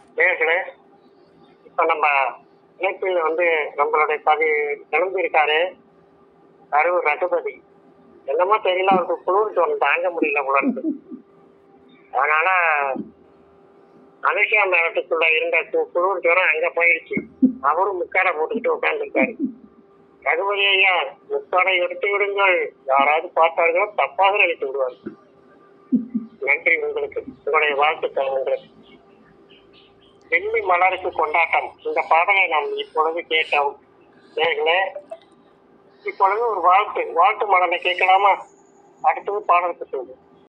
நேர்களே இப்ப நம்ம இணைப்பில் வந்து நம்மளுடைய பதி கிளம்பியிருக்காரு கரூர் ரகுபதி என்னமோ தெரியல அவருக்கு குளிர்ட்டு வந்து தாங்க முடியல உணர்ந்து அதனால அனுஷியா மேடத்துக்குள்ள இருந்த கு- குளிர் ஜுரம் அங்க போயிடுச்சு அவரும் முக்காடை போட்டுக்கிட்டு உட்காந்துருக்காரு ரகுபதி ஐயா முக்காடை எடுத்து விடுங்கள் யாராவது பார்த்தார்களோ தப்பாக நினைத்து விடுவார் நன்றி உங்களுக்கு உங்களுடைய வாழ்த்துக்கள் உங்களுக்கு வெள்ளி மலருக்கு கொண்டாட்டம் இந்த பாடலை நாம் இப்பொழுது கேட்டோம் நேர்களே இப்பொழுது ஒரு வாழ்த்து வாழ்த்து மலரை கேட்கலாமா அடுத்தது பாடலுக்கு சொல்லு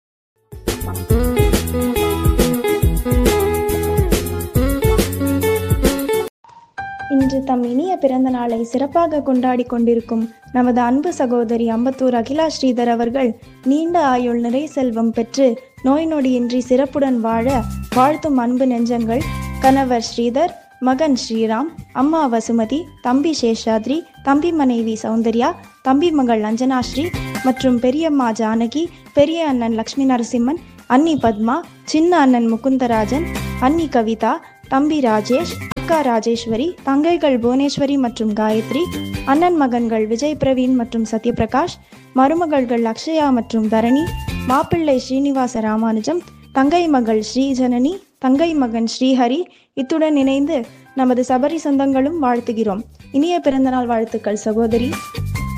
இன்று தம் இனிய பிறந்த நாளை சிறப்பாக கொண்டாடி கொண்டிருக்கும் நமது அன்பு சகோதரி அம்பத்தூர் அகிலா ஸ்ரீதர் அவர்கள் நீண்ட ஆயுள் நிறை செல்வம் பெற்று நோய் நொடியின்றி சிறப்புடன் வாழ வாழ்த்தும் அன்பு நெஞ்சங்கள் கணவர் ஸ்ரீதர் மகன் ஸ்ரீராம் அம்மா வசுமதி தம்பி சேஷாத்ரி தம்பி மனைவி சௌந்தர்யா தம்பி மகள் அஞ்சனாஸ்ரீ மற்றும் பெரியம்மா ஜானகி பெரிய அண்ணன் லக்ஷ்மி நரசிம்மன் அன்னி பத்மா சின்ன அண்ணன் முகுந்தராஜன் அன்னி கவிதா தம்பி ராஜேஷ் அக்கா ராஜேஸ்வரி தங்கைகள் புவனேஸ்வரி மற்றும் காயத்ரி அண்ணன் மகன்கள் விஜய் பிரவீன் மற்றும் சத்யபிரகாஷ் மருமகள்கள் அக்ஷயா மற்றும் தரணி மாப்பிள்ளை ஸ்ரீனிவாச ராமானுஜம் தங்கை மகள் ஸ்ரீஜனனி தங்கை மகன் ஸ்ரீஹரி இத்துடன் இணைந்து நமது சபரி சொந்தங்களும் வாழ்த்துகிறோம் இனிய பிறந்தநாள் வாழ்த்துக்கள் சகோதரி